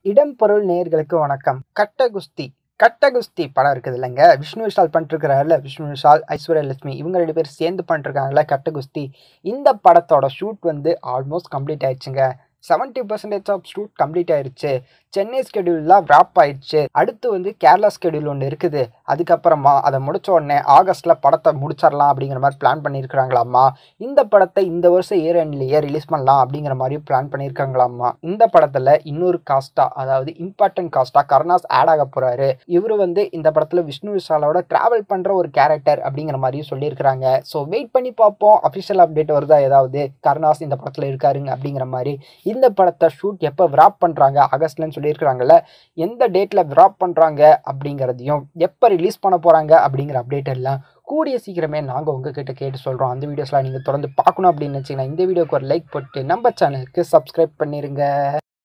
இடம் பொருள் நேயர்களுக்கு வணக்கம் கட்ட குஸ்தி கட்ட குஸ்தி படம் இருக்குது இல்லைங்க விஷ்ணு விஷால் பண்ணிருக்கிறாருல விஷ்ணு விஷால் ஐஸ்வர்யா லட்சுமி இவங்க ரெண்டு பேர் சேர்ந்து பண்ணிருக்காங்கல்ல கட்ட குஸ்தி இந்த படத்தோட ஷூட் வந்து ஆல்மோஸ்ட் கம்ப்ளீட் ஆயிடுச்சுங்க seventy percentage of shoot complete ஆயிடுச்சு சென்னை ஸ்கெடியூல்லாம் wrap ஆயிடுச்சு அடுத்து வந்து கேரளா ஸ்கெடியூல் ஒன்று இருக்குது அதுக்கப்புறமா அதை முடிச்ச உடனே ஆகஸ்ட்ல படத்தை முடிச்சிடலாம் அப்படிங்கிற மாதிரி பிளான் பண்ணியிருக்கிறாங்களாமா இந்த படத்தை இந்த வருஷம் இயர் எண்ட்லேயே ரிலீஸ் பண்ணலாம் அப்படிங்கிற மாதிரி பிளான் பண்ணியிருக்காங்களாமா இந்த படத்தில் இன்னொரு காஸ்டா அதாவது இம்பார்ட்டன்ட் காஸ்டா கருணாஸ் ஆட் ஆக போறாரு இவர் வந்து இந்த படத்தில் விஷ்ணு விஷாலோட டிராவல் பண்ணுற ஒரு கேரக்டர் அப்படிங்கிற மாதிரியும் சொல்லியிருக்கிறாங்க ஸோ வெயிட் பண்ணி பார்ப்போம் அஃபிஷியல் அப்டேட் வருதா ஏதாவது கருணாஸ் இந்த படத்தில் இருக்காருங்க அப்படிங்கிற மாதிரி இந்த படத்தை ஷூட் எப்போ wrap பண்ணுறாங்க ஆகஸ்ட்லன்னு சொல்லியிருக்கிறாங்கல்ல எந்த டேட்டில் wrap பண்ணுறாங்க அப்படிங்கிறதையும் எப்போ ரிலீஸ் பண்ண போகிறாங்க அப்படிங்கிற அப்டேட் எல்லாம் கூடிய சீக்கிரமே நாங்கள் உங்ககிட்ட கேட்டு சொல்கிறோம் அந்த வீடியோஸ்லாம் நீங்கள் தொடர்ந்து பார்க்கணும் அப்படின்னு நினச்சிங்கன்னா இந்த வீடியோக்கு ஒரு லைக் போட்டு நம்ம சேனலுக்கு சப்ஸ்கிரைப் பண்ணிடுங்க